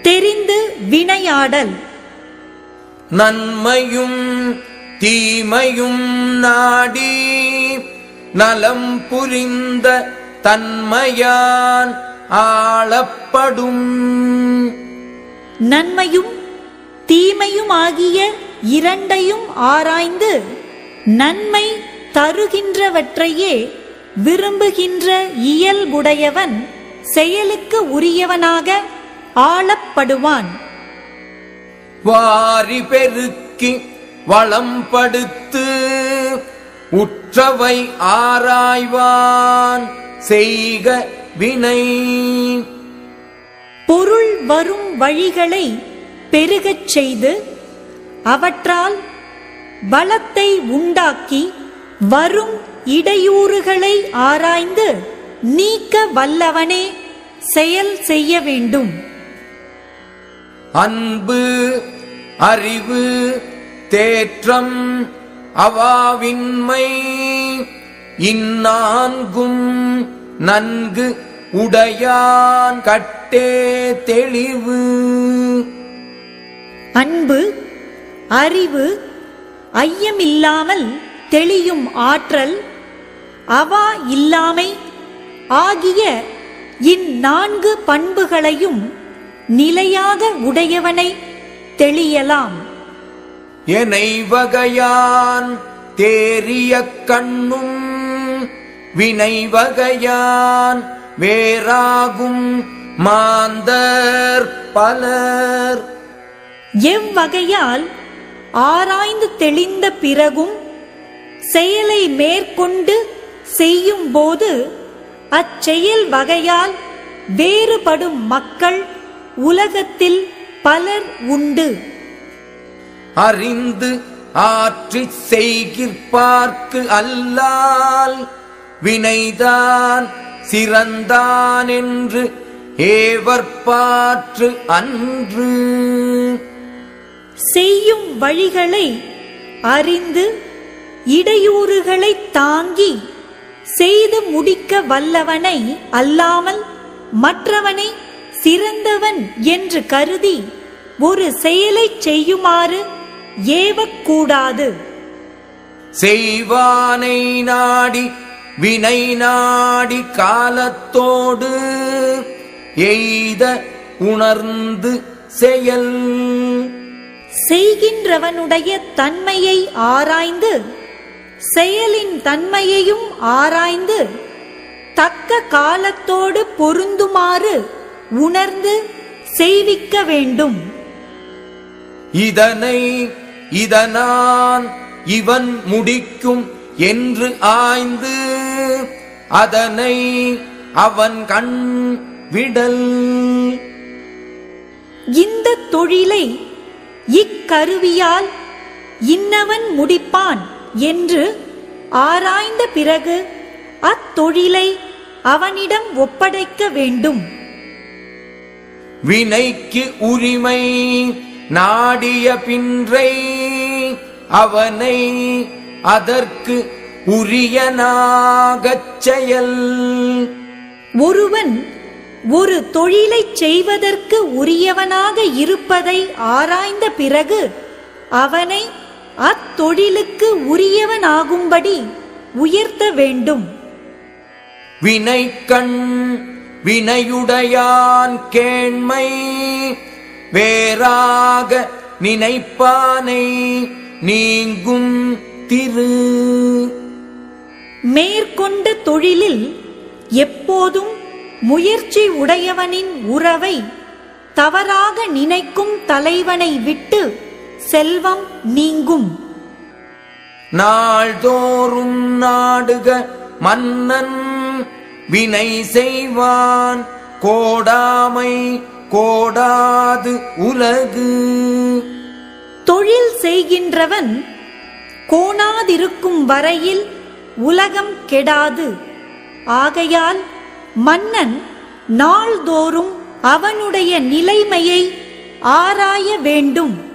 தெரிந்து வினையாடல் நன்மையும் தீமையும் நாடி நலம் புரிந்த தன்மையான் ஆளப்படும் நன்மையும் தீமையுமாகிய இரண்டையும் ஆராய்ந்து நன்மை தருகின்றவற்றையே விரும்புகின்ற இயல்புடையவன் செயலுக்கு உரியவனாக ஆளப்படுவான் வாரி பெருக்கி வளம்படுத்து உற்றவை ஆராய்வான் செய்க வினை பொருள் வரும் வழிகளை பெருகச் செய்து அவற்றால் பலத்தை உண்டாக்கி வரும் இடையூறுகளை ஆராய்ந்து நீக்க வல்லவனே செயல் செய்ய வேண்டும் அன்பு அறிவு தேற்றம் அவாவின்மை இந்நான்கும் நன்கு உடையான் கட்டே தெளிவு அன்பு அறிவு ஐயமில்லாமல் தெளியும் ஆற்றல் அவா இல்லாமை ஆகிய இந்நான்கு பண்புகளையும் நிலையாக உடையவனை தெளியலாம் எனை வகையான் தேறிய கண்ணும் வினை வகையான் வேறாகும் மாந்தர் பலர் எவ்வகையால் ஆராய்ந்து தெளிந்த பிறகும் செயலை மேற்கொண்டு செய்யும் போது அச்செயல் வகையால் வேறுபடும் மக்கள் உலகத்தில் பலர் உண்டு அறிந்து ஆற்றிச் செய்கிற்பார்க்கு அல்லால் வினைதான் சிறந்தான் என்று ஏவற்பாற்று அன்று செய்யும் வழிகளை அறிந்து இடையூறுகளை தாங்கி செய்து முடிக்க வல்லவனை அல்லாமல் மற்றவனை சிறந்தவன் என்று கருதி ஒரு செயலைச் செய்யுமாறு ஏவக்கூடாது செய்வானை நாடி வினை நாடி காலத்தோடு எய்த உணர்ந்து செயல் செய்கின்றவனுடைய தன்மையை ஆராய்ந்து செயலின் தன்மையையும் ஆராய்ந்து தக்க காலத்தோடு பொருந்துமாறு உணர்ந்து செய்விக்க வேண்டும் இதனை இதனான் இவன் முடிக்கும் என்று ஆய்ந்து அதனை அவன் கண் விடல் இந்த தொழிலை இக்கருவியால் இன்னவன் முடிப்பான் என்று ஆராய்ந்த பிறகு அத்தொழிலை அவனிடம் ஒப்படைக்க வேண்டும் வினைக்கு உரிமை நாடிய பின்றை அவனை அதற்கு உரியனாகச் செயல் ஒருவன் ஒரு தொழிலைச் செய்வதற்கு உரியவனாக இருப்பதை ஆராய்ந்த பிறகு அவனை அத்தொழிலுக்கு உரியவனாகும்படி உயர்த்த வேண்டும் வினைக்கண் வினையுடையான் கேண்மை வேறாக நினைப்பானை நீங்கும் திரு மேற்கொண்ட தொழிலில் எப்போதும் முயற்சி உடையவனின் உறவை தவறாக நினைக்கும் தலைவனை விட்டு செல்வம் நீங்கும் நாள்தோறும் நாடுக மன்னன் வினை செய்வான் கோடாமை கோடாது உலகு தொழில் செய்கின்றவன் கோணாதிருக்கும் வரையில் உலகம் கெடாது ஆகையால் மன்னன் நாள்தோறும் அவனுடைய நிலைமையை ஆராய வேண்டும்